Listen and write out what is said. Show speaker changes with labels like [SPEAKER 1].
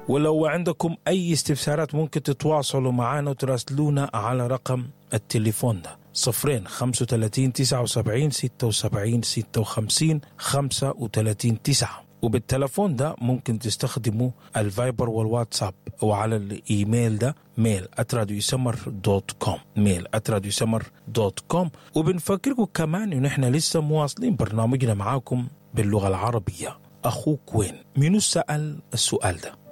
[SPEAKER 1] ولو عندكم أي استفسارات ممكن تتواصلوا معنا وتراسلونا على رقم التليفون ده صفرين خمسة وتلاتين تسعة وسبعين ستة وسبعين ستة وخمسين خمسة وتلاتين تسعة وبالتلفون ده ممكن تستخدموا الفايبر والواتساب وعلى الايميل ده ميل اتراديو سمر دوت كوم ميل اتراديو سمر دوت كوم وبنفكركم كمان ان احنا لسه مواصلين برنامجنا معاكم باللغه العربيه اخوك وين؟ منو سال السؤال ده؟